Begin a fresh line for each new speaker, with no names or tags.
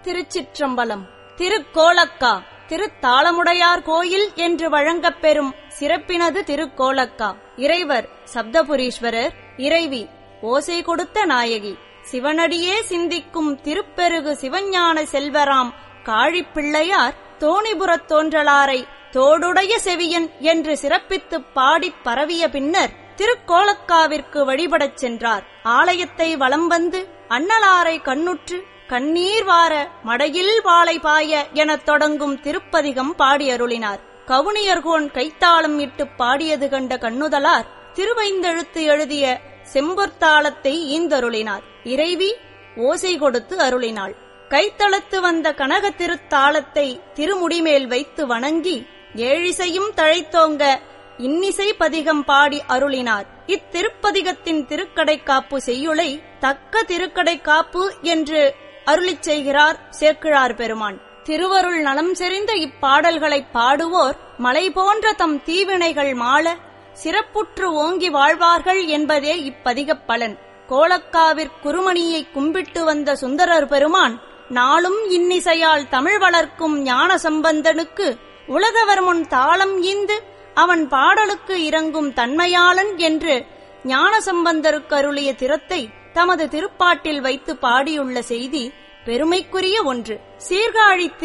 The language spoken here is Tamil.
திருச்சிற்றம்பலம் திருக்கோலக்கா திருத்தாளமுடையார் கோயில் என்று வழங்கப் பெறும் சிறப்பினது திருக்கோலக்கா இறைவர் சப்தபுரீஸ்வரர் இறைவி ஓசை கொடுத்த நாயகி சிவனடியே சிந்திக்கும் திருப்பெருகு சிவஞான செல்வராம் காழிப்பிள்ளையார் தோணிபுரத் தோன்றலாரை தோடுடைய செவியன் என்று சிறப்பித்துப் பாடிப் பரவிய பின்னர் திருக்கோலக்காவிற்கு வழிபடச் சென்றார் ஆலயத்தை வலம் வந்து அண்ணலாரை கண்ணுற்று கண்ணீர் வார மடையில் வாளை பாய எனத் தொடங்கும் திருப்பதிகம் பாடியருளினார் கவுனியர்கோன் கைத்தாளம் இட்டுப் பாடியது கண்ட கண்ணுதலார் திருவைந்தெழுத்து எழுதிய செம்பொற்தாளத்தை ஈந்தருளினார் இறைவி ஓசை கொடுத்து அருளினாள் கைத்தளத்து வந்த கனக திருத்தாளத்தை திருமுடிமேல் வைத்து வணங்கி ஏழிசையும் தழைத்தோங்க இன்னிசை பதிகம் பாடி அருளினார் இத்திருப்பதிகத்தின் திருக்கடைக்காப்பு செய்யுளை தக்க திருக்கடைக்காப்பு என்று அருளிச் செய்கிறார் சேக்கிழார் பெருமான் திருவருள் நலம் செறிந்த இப்பாடல்களை பாடுவோர் மலை போன்ற தம் தீவினைகள் மாள சிறப்புற்று ஓங்கி வாழ்வார்கள் என்பதே இப்பதிகப் பலன் கோலக்காவிற் குருமணியை கும்பிட்டு வந்த சுந்தரர் பெருமான் நாளும் இன்னிசையால் தமிழ் வளர்க்கும் ஞான சம்பந்தனுக்கு உலகவர் முன் தாளம் ஈந்து அவன் பாடலுக்கு இறங்கும் தன்மையாளன் என்று ஞான சம்பந்தருக்கு அருளிய திறத்தை தமது திருப்பாட்டில் வைத்து பாடியுள்ள செய்தி பெருமைக்குரிய ஒன்று சீர்காழி